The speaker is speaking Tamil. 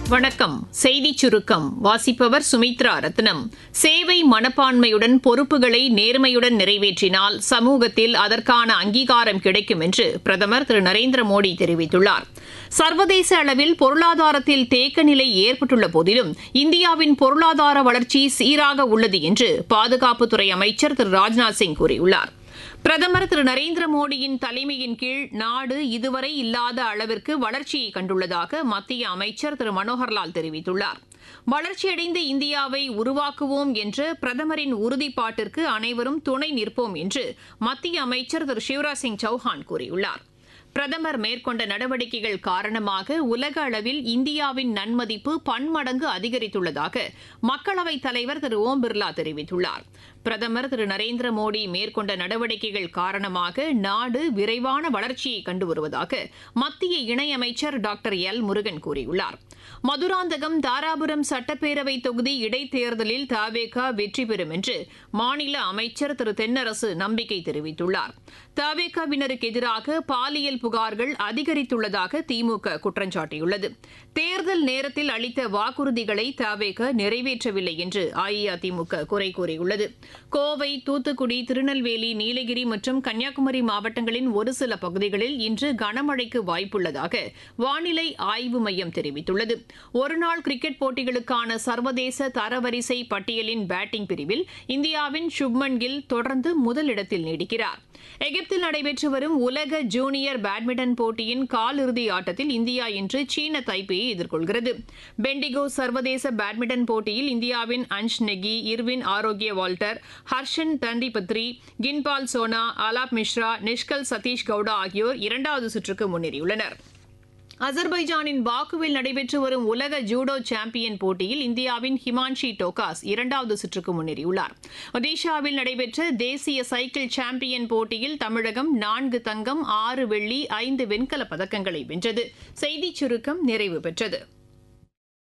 வணக்கம் செய்திச் சுருக்கம் வாசிப்பவர் சுமித்ரா ரத்னம் சேவை மனப்பான்மையுடன் பொறுப்புகளை நேர்மையுடன் நிறைவேற்றினால் சமூகத்தில் அதற்கான அங்கீகாரம் கிடைக்கும் என்று பிரதமர் திரு நரேந்திர மோடி தெரிவித்துள்ளார் சர்வதேச அளவில் பொருளாதாரத்தில் தேக்க நிலை ஏற்பட்டுள்ள போதிலும் இந்தியாவின் பொருளாதார வளர்ச்சி சீராக உள்ளது என்று பாதுகாப்புத்துறை அமைச்சர் திரு ராஜ்நாத் சிங் கூறியுள்ளார் பிரதமர் திரு நரேந்திர மோடியின் தலைமையின் கீழ் நாடு இதுவரை இல்லாத அளவிற்கு வளர்ச்சியை கண்டுள்ளதாக மத்திய அமைச்சர் திரு மனோகர்லால் தெரிவித்துள்ளார் வளர்ச்சியடைந்த இந்தியாவை உருவாக்குவோம் என்ற பிரதமரின் உறுதிப்பாட்டிற்கு அனைவரும் துணை நிற்போம் என்று மத்திய அமைச்சர் திரு சிவராஜ் சிங் சௌஹான் கூறியுள்ளார் பிரதமர் மேற்கொண்ட நடவடிக்கைகள் காரணமாக உலக அளவில் இந்தியாவின் நன்மதிப்பு பன்மடங்கு அதிகரித்துள்ளதாக மக்களவைத் தலைவர் திரு ஓம் பிர்லா தெரிவித்துள்ளார் பிரதமர் திரு நரேந்திர மோடி மேற்கொண்ட நடவடிக்கைகள் காரணமாக நாடு விரைவான வளர்ச்சியை கண்டு வருவதாக மத்திய இணையமைச்சர் டாக்டர் எல் முருகன் கூறியுள்ளார் மதுராந்தகம் தாராபுரம் சட்டப்பேரவை தொகுதி இடைத்தேர்தலில் தாவேகா வெற்றி பெறும் என்று மாநில அமைச்சர் திரு தென்னரசு நம்பிக்கை தெரிவித்துள்ளார் தாவேகாவினருக்கு எதிராக பாலியல் புகார்கள் அதிகரித்துள்ளதாக திமுக குற்றம் சாட்டியுள்ளது தேர்தல் நேரத்தில் அளித்த வாக்குறுதிகளை தாவேக நிறைவேற்றவில்லை என்று அஇஅதிமுக குறை கூறியுள்ளது கோவை தூத்துக்குடி திருநெல்வேலி நீலகிரி மற்றும் கன்னியாகுமரி மாவட்டங்களின் ஒரு சில பகுதிகளில் இன்று கனமழைக்கு வாய்ப்புள்ளதாக வானிலை ஆய்வு மையம் தெரிவித்துள்ளது ஒருநாள் கிரிக்கெட் போட்டிகளுக்கான சர்வதேச தரவரிசை பட்டியலின் பேட்டிங் பிரிவில் இந்தியாவின் சுப்மன் கில் தொடர்ந்து முதலிடத்தில் நீடிக்கிறார் எகிப்தில் நடைபெற்று வரும் உலக ஜூனியர் பேட்மிண்டன் போட்டியின் காலிறுதி ஆட்டத்தில் இந்தியா இன்று சீன தைப்பேயை எதிர்கொள்கிறது பெண்டிகோ சர்வதேச பேட்மிண்டன் போட்டியில் இந்தியாவின் அன்ஷ் நெகி இர்வின் ஆரோக்கிய வால்டர் ஹர்ஷன் தண்டிபத்ரி கின்பால் சோனா அலாப் மிஸ்ரா நிஷ்கல் சதீஷ் கவுடா ஆகியோர் இரண்டாவது சுற்றுக்கு முன்னேறியுள்ளனர் அசர்பைஜானின் பாக்குவில் நடைபெற்று வரும் உலக ஜூடோ சாம்பியன் போட்டியில் இந்தியாவின் ஹிமான்ஷி டோகாஸ் இரண்டாவது சுற்றுக்கு முன்னேறியுள்ளார் ஒடிஷாவில் நடைபெற்ற தேசிய சைக்கிள் சாம்பியன் போட்டியில் தமிழகம் நான்கு தங்கம் ஆறு வெள்ளி ஐந்து வெண்கலப் பதக்கங்களை வென்றது செய்திச் சுருக்கம் நிறைவு பெற்றது